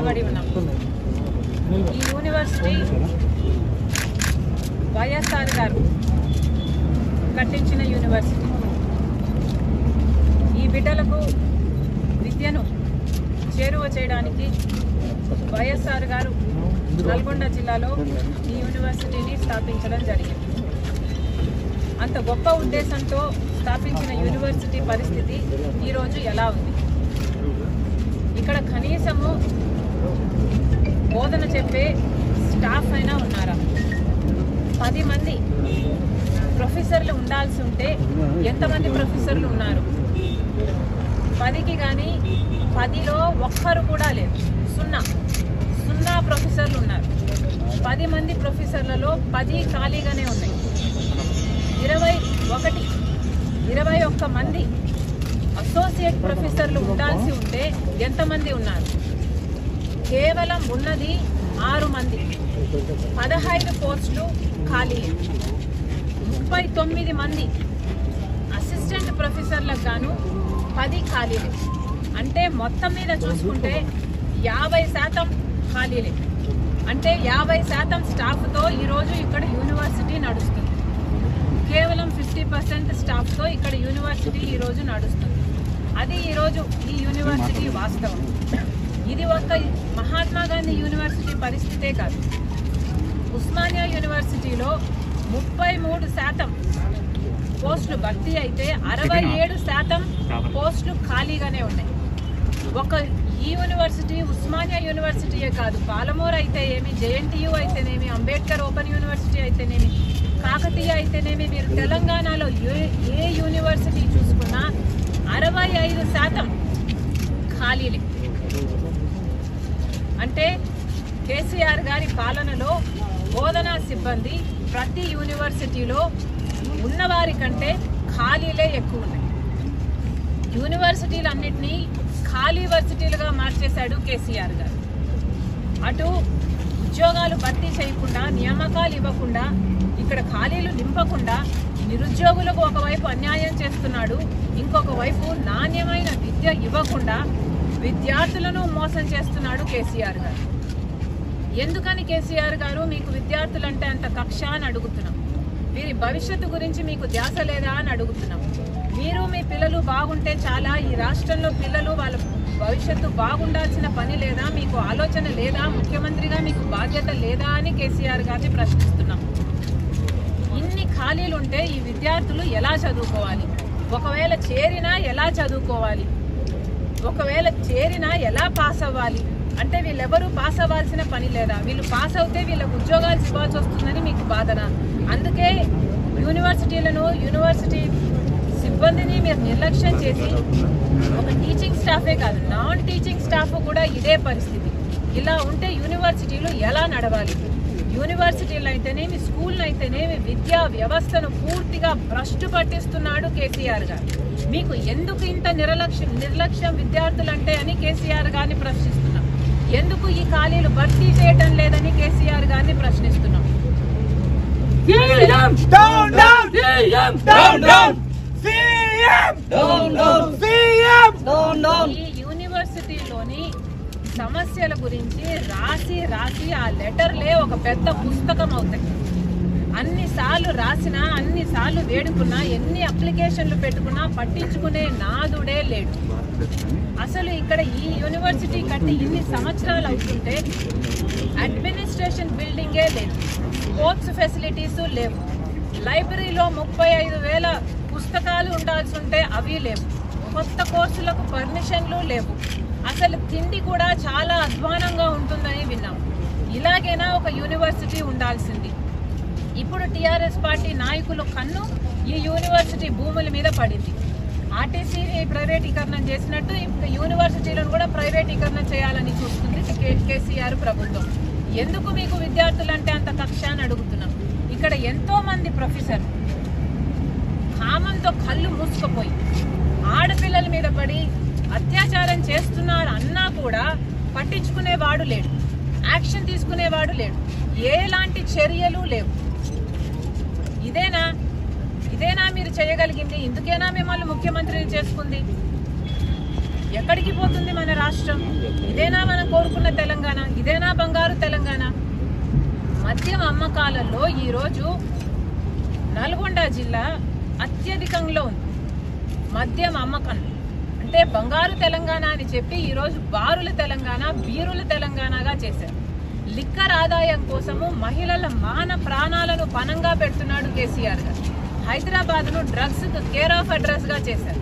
నిలబడి ఉన్నాం ఈ యూనివర్సిటీ వైఎస్ఆర్ గారు కట్టించిన యూనివర్సిటీ ఈ బిడ్డలకు విద్యను చేరువ చేయడానికి వైఎస్ఆర్ గారు నల్గొండ జిల్లాలో ఈ యూనివర్సిటీని స్థాపించడం జరిగింది అంత గొప్ప ఉద్దేశంతో స్థాపించిన యూనివర్సిటీ పరిస్థితి ఈరోజు ఎలా ఉంది ఇక్కడ కనీసము బోధన చెప్పే స్టాఫ్ అయినా ఉన్నారా పది మంది ప్రొఫెసర్లు ఉండాల్సి ఉంటే ఎంతమంది ప్రొఫెసర్లు ఉన్నారు పదికి కానీ పదిలో ఒక్కరు కూడా లేరు సున్నా సున్నా ప్రొఫెసర్లు ఉన్నారు పది మంది ప్రొఫెసర్లలో పది ఖాళీగానే ఉన్నాయి ఇరవై ఒకటి ఇరవై ఒక్క మంది అసోసియేట్ ప్రొఫెసర్లు ఉండాల్సి ఉంటే ఎంతమంది ఉన్నారు కేవలం ఉన్నది ఆరు మంది పదహైదు పోస్టులు ఖాళీ ముప్పై తొమ్మిది మంది అసిస్టెంట్ ప్రొఫెసర్లకు గాను పది ఖాళీలే అంటే మొత్తం మీద చూసుకుంటే యాభై శాతం ఖాళీలే అంటే యాభై శాతం స్టాఫ్తో ఈరోజు ఇక్కడ యూనివర్సిటీ నడుస్తుంది కేవలం ఫిఫ్టీ పర్సెంట్ స్టాఫ్తో ఇక్కడ యూనివర్సిటీ ఈరోజు నడుస్తుంది అది ఈరోజు ఈ యూనివర్సిటీ వాస్తవం ఇది ఒక మహాత్మా గాంధీ యూనివర్సిటీ పరిస్థితే కాదు ఉస్మానియా యూనివర్సిటీలో ముప్పై మూడు శాతం పోస్టులు భర్తీ అయితే అరవై ఏడు శాతం పోస్టులు ఖాళీగానే ఉన్నాయి ఒక ఈ యూనివర్సిటీ ఉస్మానియా యూనివర్సిటీయే కాదు పాలమూరు అయితే ఏమి జేఎన్టీయూ అయితేనేమి అంబేద్కర్ ఓపెన్ యూనివర్సిటీ అయితేనేమి కాకతీయ అయితేనేమి మీరు తెలంగాణలో ఏ ఏ యూనివర్సిటీ చూసుకున్నా అరవై ఐదు శాతం ఖాళీలే అంటే కేసీఆర్ గారి పాలనలో బోధనా సిబ్బంది ప్రతి యూనివర్సిటీలో ఉన్నవారి కంటే ఖాళీలే ఎక్కువ ఉన్నాయి యూనివర్సిటీలన్నింటినీ ఖాళీ వర్సిటీలుగా మార్చేశాడు కేసీఆర్ గారు అటు ఉద్యోగాలు భర్తీ చేయకుండా నియామకాలు ఇవ్వకుండా ఇక్కడ ఖాళీలు నింపకుండా నిరుద్యోగులకు ఒకవైపు అన్యాయం చేస్తున్నాడు ఇంకొక వైపు నాణ్యమైన విద్య ఇవ్వకుండా విద్యార్థులను మోసం చేస్తున్నాడు కేసీఆర్ గారు ఎందుకని కేసీఆర్ గారు మీకు విద్యార్థులంటే అంత కక్ష అని అడుగుతున్నాం వీరి భవిష్యత్తు గురించి మీకు ధ్యాస లేదా అని అడుగుతున్నాం మీరు మీ పిల్లలు బాగుంటే చాలా ఈ రాష్ట్రంలో పిల్లలు వాళ్ళ భవిష్యత్తు బాగుండాల్సిన పని లేదా మీకు ఆలోచన లేదా ముఖ్యమంత్రిగా మీకు బాధ్యత లేదా అని కేసీఆర్ గారిని ప్రశ్నిస్తున్నాం ఇన్ని ఖాళీలు ఉంటే ఈ విద్యార్థులు ఎలా చదువుకోవాలి ఒకవేళ చేరినా ఎలా చదువుకోవాలి ఒకవేళ చేరినా ఎలా పాస్ అవ్వాలి అంటే వీళ్ళెవరూ పాస్ అవ్వాల్సిన పని లేదా వీళ్ళు పాస్ అవుతే వీళ్ళకి ఉద్యోగాలు ఇవ్వాల్సి వస్తుందని మీకు బాధన అందుకే యూనివర్సిటీలను యూనివర్సిటీ సిబ్బందిని మీరు నిర్లక్ష్యం చేసి ఒక టీచింగ్ స్టాఫే కాదు నాన్ టీచింగ్ స్టాఫ్ కూడా ఇదే పరిస్థితి ఇలా ఉంటే యూనివర్సిటీలు ఎలా నడవాలి యూనివర్సిటీలు అయితేనేమి స్కూల్ అయితేనేమి విద్యా వ్యవస్థను పూర్తిగా భ్రష్టు పట్టిస్తున్నాడు కేసీఆర్ గారు మీకు ఎందుకు ఇంత నిర్లక్ష్యం నిర్లక్ష్యం విద్యార్థులంటే అని కేసీఆర్ గారిని ప్రశ్నిస్తున్నాం ఎందుకు ఈ ఖాళీలు భర్తీ చేయడం లేదని కేసీఆర్ గారిని ప్రశ్నిస్తున్నాం Down, down, down, down. CM, down, down. CM, down, down. ఈ యూనివర్సిటీలోని సమస్యల గురించి రాసి రాసి ఆ లెటర్లే ఒక పెద్ద పుస్తకం అవుతాయి అన్నిసార్లు రాసినా అన్నిసార్లు వేడుకున్నా ఎన్ని అప్లికేషన్లు పెట్టుకున్నా పట్టించుకునే నాదుడే లేడు అసలు ఇక్కడ ఈ యూనివర్సిటీ కట్టి ఇన్ని సంవత్సరాలు అవుతుంటే అడ్మినిస్ట్రేషన్ బిల్డింగే లేదు స్పోర్ట్స్ ఫెసిలిటీస్ లేవు లైబ్రరీలో ముప్పై ఐదు వేల పుస్తకాలు ఉండాల్సి ఉంటే అవి లేవు కొత్త కోర్సులకు పర్మిషన్లు లేవు అసలు తిండి కూడా చాలా అధ్వానంగా ఉంటుందని విన్నాం ఇలాగైనా ఒక యూనివర్సిటీ ఉండాల్సింది ఇప్పుడు టీఆర్ఎస్ పార్టీ నాయకుల కన్ను ఈ యూనివర్సిటీ భూముల మీద పడింది ఆర్టీసీని ప్రైవేటీకరణం చేసినట్టు ఇప్పుడు యూనివర్సిటీలను కూడా ప్రైవేటీకరణ చేయాలని చూస్తుంది కే- కేసీఆర్ ప్రభుత్వం ఎందుకు మీకు విద్యార్థులంటే అంత కక్ష అని అడుగుతున్నాం ఇక్కడ ఎంతో మంది ప్రొఫెసర్ కామంతో కళ్ళు మూసుకుపోయి ఆడపిల్లల మీద పడి అత్యాచారం చేస్తున్నారు అన్నా కూడా పట్టించుకునేవాడు లేడు యాక్షన్ తీసుకునేవాడు లేడు ఎలాంటి చర్యలు లేవు ఇదేనా ఇదేనా మీరు చేయగలిగింది ఇందుకేనా మిమ్మల్ని ముఖ్యమంత్రిని చేసుకుంది ఎక్కడికి పోతుంది మన రాష్ట్రం ఇదేనా మనం కోరుకున్న తెలంగాణ ఇదేనా బంగారు తెలంగాణ మద్యం అమ్మకాలలో ఈరోజు నల్గొండ జిల్లా అత్యధికంలో ఉంది మద్యం అమ్మకం అంటే బంగారు తెలంగాణ అని చెప్పి ఈరోజు బారుల తెలంగాణ బీరుల తెలంగాణగా చేశారు లిక్కర్ ఆదాయం కోసము మహిళల మాన ప్రాణాలను పనంగా పెడుతున్నాడు కేసీఆర్ గారు హైదరాబాద్ను డ్రగ్స్ కేర్ ఆఫ్ అడ్రస్ గా చేశారు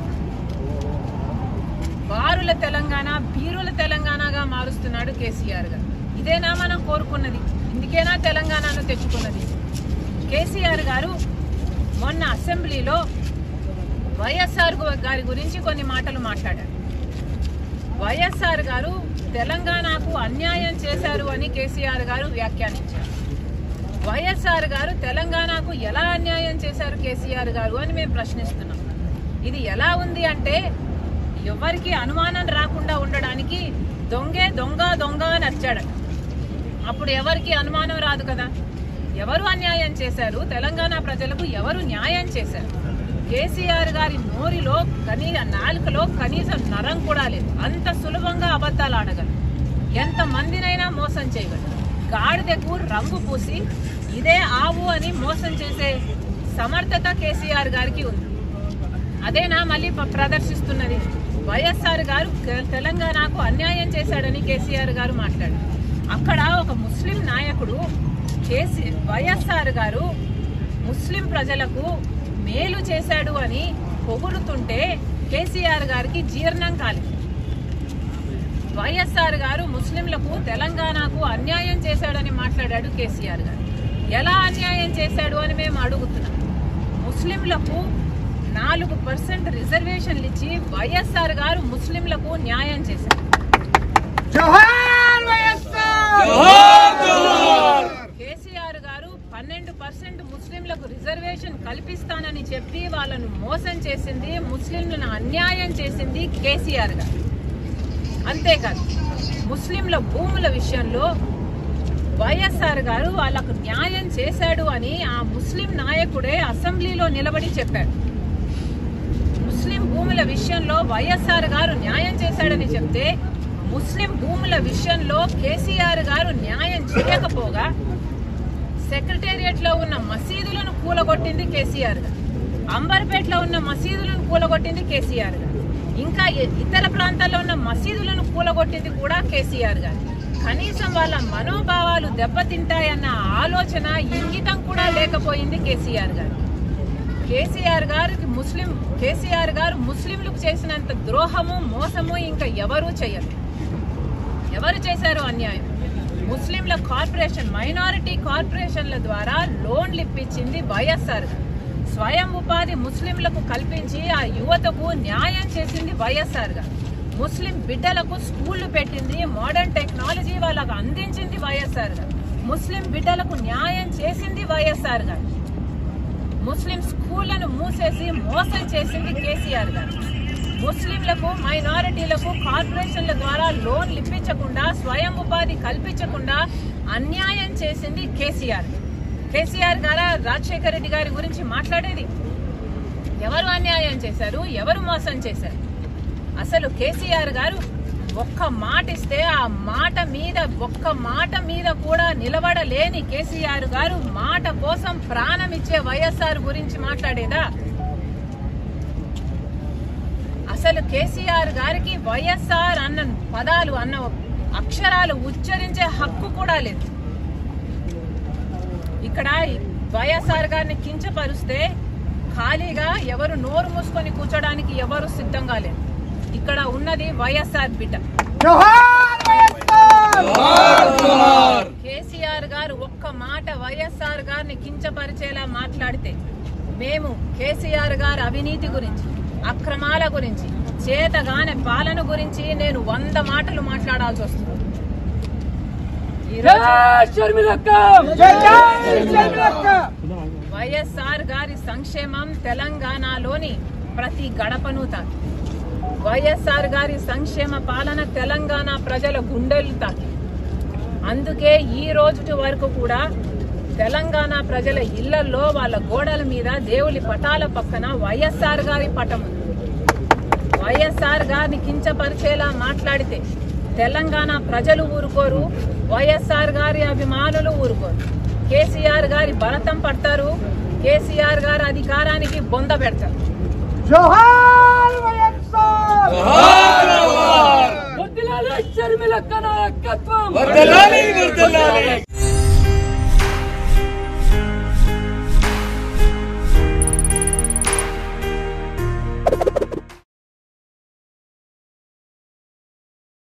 బారుల తెలంగాణ బీరుల తెలంగాణగా మారుస్తున్నాడు కేసీఆర్ గారు ఇదేనా మనం కోరుకున్నది ఇందుకేనా తెలంగాణను తెచ్చుకున్నది కేసీఆర్ గారు మొన్న అసెంబ్లీలో వైఎస్ఆర్ గు- గారి గురించి కొన్ని మాటలు మాట్లాడారు వైఎస్ఆర్ గారు తెలంగాణకు అన్యాయం చేశారు అని కేసీఆర్ గారు వ్యాఖ్యానించారు వైఎస్ఆర్ గారు తెలంగాణకు ఎలా అన్యాయం చేశారు కేసీఆర్ గారు అని మేము ప్రశ్నిస్తున్నాం ఇది ఎలా ఉంది అంటే ఎవరికి అనుమానం రాకుండా ఉండడానికి దొంగే దొంగ దొంగ అని వచ్చాడట అప్పుడు ఎవరికి అనుమానం రాదు కదా ఎవరు అన్యాయం చేశారు తెలంగాణ ప్రజలకు ఎవరు న్యాయం చేశారు కేసీఆర్ గారి నోరిలో కనీ నాలుకలో కనీసం నరం కూడా లేదు అంత సులభంగా అబద్ధాలు ఆడగలరు ఎంత మందినైనా మోసం చేయగలరు గాడిదకు రంగు పూసి ఇదే ఆవు అని మోసం చేసే సమర్థత కేసీఆర్ గారికి ఉంది అదేనా మళ్ళీ ప- ప్రదర్శిస్తున్నది వైఎస్ఆర్ గారు క- తెలంగాణకు అన్యాయం చేశాడని కేసీఆర్ గారు మాట్లాడారు అక్కడ ఒక ముస్లిం నాయకుడు కేసీ వైఎస్ఆర్ గారు ముస్లిం ప్రజలకు మేలు చేశాడు అని పొగుడుతుంటే కేసీఆర్ గారికి జీర్ణం కాలేదు వైఎస్ఆర్ గారు ముస్లింలకు తెలంగాణకు అన్యాయం చేశాడని మాట్లాడాడు కేసీఆర్ గారు ఎలా అన్యాయం చేశాడు అని మేము అడుగుతున్నాం ముస్లింలకు నాలుగు పర్సెంట్ రిజర్వేషన్లు ఇచ్చి వైఎస్ఆర్ గారు ముస్లింలకు న్యాయం చేశారు జోహార్ వైఎస్ఆర్ జోహార్ జోహార్ కేసీఆర్ గారు పన్నెండు పర్సెంట్ ముస్లింలకు రిజర్వేషన్ కల్పిస్తానని చెప్పి వాళ్ళను మోసం చేసింది ముస్లింలను అన్యాయం చేసింది కేసీఆర్ గారు అంతేకాదు ముస్లింల భూముల విషయంలో వైఎస్ఆర్ గారు వాళ్ళకు న్యాయం చేశాడు అని ఆ ముస్లిం నాయకుడే అసెంబ్లీలో నిలబడి చెప్పాడు ముస్లిం భూముల విషయంలో వైఎస్ఆర్ గారు న్యాయం చేశాడని చెప్తే ముస్లిం భూముల విషయంలో కేసీఆర్ గారు న్యాయం చేయకపోగా సెక్రటేరియట్ లో ఉన్న మసీదులను కూలగొట్టింది కేసీఆర్ గారు అంబర్పేటలో ఉన్న మసీదులను కూలగొట్టింది కేసీఆర్ గారు ఇంకా ఇ- ఇతర ప్రాంతాల్లో ఉన్న మసీదులను కూలగొట్టింది కూడా కేసీఆర్ గారు కనీసం వాళ్ళ మనోభావాలు దెబ్బతింటాయన్న ఆలోచన ఇంగితం కూడా లేకపోయింది కేసీఆర్ గారు కేసీఆర్ గారికి ముస్లిం కేసీఆర్ గారు ముస్లింలకు చేసినంత ద్రోహము మోసము ఇంకా ఎవరూ చేయరు ఎవరు చేశారు అన్యాయం ముస్లింల కార్పొరేషన్ మైనారిటీ కార్పొరేషన్ల ద్వారా లోన్లు ఇప్పించింది వైఎస్ఆర్ గారు స్వయం ఉపాధి ముస్లింలకు కల్పించి ఆ యువతకు న్యాయం చేసింది వైఎస్ఆర్ గారు ముస్లిం బిడ్డలకు స్కూళ్లు పెట్టింది మోడర్న్ టెక్నాలజీ వాళ్ళకు అందించింది వైఎస్ఆర్ గారు ముస్లిం బిడ్డలకు న్యాయం చేసింది వైఎస్ఆర్ గారు ముస్లిం స్కూళ్లను మూసేసి మోసం చేసింది కేసీఆర్ గారు ముస్లింలకు మైనారిటీలకు కార్పొరేషన్ల ద్వారా లోన్లు ఇప్పించకుండా స్వయం ఉపాధి కల్పించకుండా అన్యాయం చేసింది కేసీఆర్ కేసీఆర్ గారా రాజశేఖర రెడ్డి గారి గురించి మాట్లాడేది ఎవరు అన్యాయం చేశారు ఎవరు మోసం చేశారు అసలు కేసీఆర్ గారు ఒక్క మాట ఇస్తే ఆ మాట మీద ఒక్క మాట మీద కూడా నిలబడలేని కేసీఆర్ గారు మాట కోసం ప్రాణం ఇచ్చే వైఎస్ఆర్ గురించి మాట్లాడేదా అసలు కేసీఆర్ గారికి వైఎస్ఆర్ అన్న పదాలు అన్న అక్షరాలు ఉచ్చరించే హక్కు కూడా లేదు ఇక్కడ వైఎస్ఆర్ గారిని కించపరుస్తే ఖాళీగా ఎవరు నోరు మూసుకొని కూర్చోడానికి ఎవరు సిద్ధంగా లేరు ఇక్కడ ఉన్నది వైఎస్ఆర్ బిడ్డ జోహార్ వైఎస్ఆర్ జోహార్ జోహార్ కేసీఆర్ గారు ఒక్క మాట వైఎస్ఆర్ గారిని కించపరిచేలా మాట్లాడితే మేము కేసీఆర్ గారి అవినీతి గురించి అక్రమాల గురించి చేతగానే పాలన గురించి నేను వంద మాటలు మాట్లాడాల్సి వస్తుంది ఈరోజు జై షర్మిలక్క జై జై షర్మిలక్క వైఎస్ఆర్ గారి సంక్షేమం తెలంగాణలోని ప్రతి గడపను తాకి వైఎస్ఆర్ గారి సంక్షేమ పాలన తెలంగాణ ప్రజల గుండెలు తాకి అందుకే ఈ రోజు వరకు కూడా తెలంగాణ ప్రజల ఇళ్లలో వాళ్ళ గోడల మీద దేవుడి పటాల పక్కన వైఎస్ఆర్ గారి పటం ఉంది వైఎస్ఆర్ గారిని కించపరిచేలా మాట్లాడితే తెలంగాణ ప్రజలు ఊరుకోరు వైఎస్ఆర్ గారి అభిమానులు ఊరుకోరు కేసీఆర్ గారి భరతం పడతారు కేసీఆర్ గారి అధికారానికి బొంద పెడతారు జోహార్ వైఎస్ఆర్ వర్ధిల్లాలి షర్మిలక్క నాయకత్వం వర్ధిల్లాలి